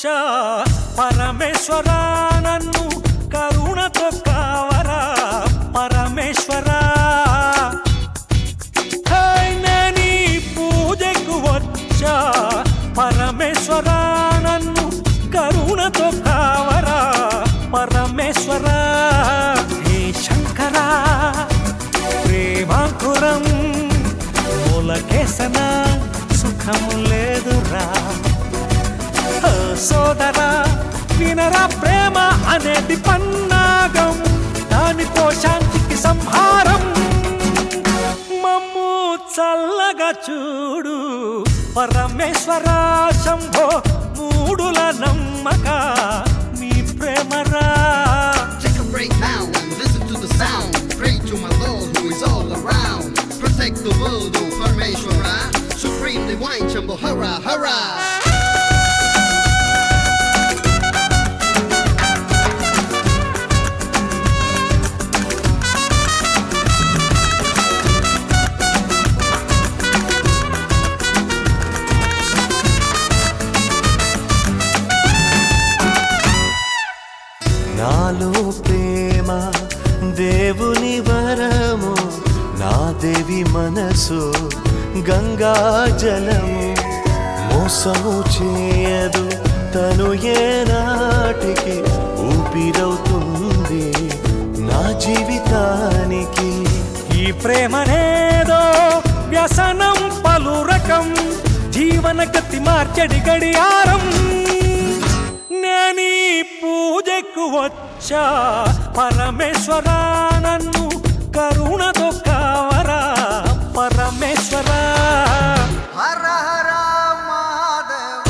వచ్చా పరమేశ్వర నన్ను కరుణతో కావరా పరమేశ్వరా హే, నేనీ పూజకు వచ్చా పరమేశ్వర నన్ను కరుణతో కావరా పరమేశ్వర హే శంకర ప్రేమాకురం మూలకేసన సుఖము లేదురా ఓ సోదరా వినరా ప్రేమ అనేది పన్నాగం దానితో శాంతికి సంహారం మమ్ము చల్లగా చూడు పరమేశ్వర శంభో మూడుల నమ్మక నీ ప్రేమరా Take a break now and listen to the sound. Pray to my Lord who is all around. Protect the world, O Parmeshwara. Supreme Divine Shambho Hara Hara. నాలో ప్రేమ దేవుని వరము నా దేవి మనసు గంగా జలము మోసము చేయదు తను ఏనాటికి ఊపిరవుతుంది నా జీవితానికి ఈ ప్రేమనేదో వ్యసనం పలు రకం జీవన గతి మార్చడి గడియారం నేనీ పూజకు వచ్చా పరమేశ్వర నన్ను కరుణతో కావరా పరమేశ్వర హర హర మాధవ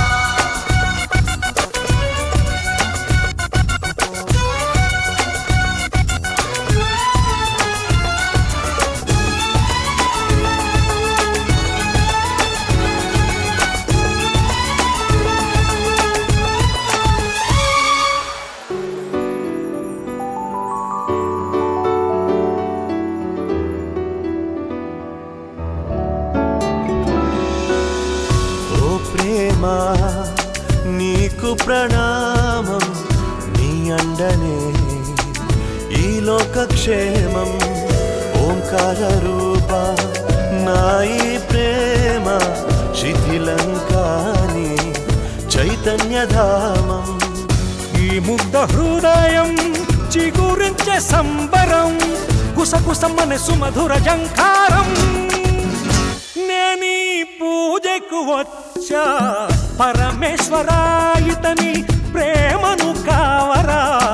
ఓ ప్రేమ నీకు ప్రణామం నీ అండనే ఈ లోక క్షేమం ఓంకార రూప నా ఈ ప్రేమ శిథిలంకాని చైతన్యధామం ఈ ముగ్ధ హృదయం చిగురించే సంబరం కుసకుసమని సుమధుర జంకారం నేనీ పూజకు వచ్చా పరమేశ్వర ఇతని ప్రేమను కావరా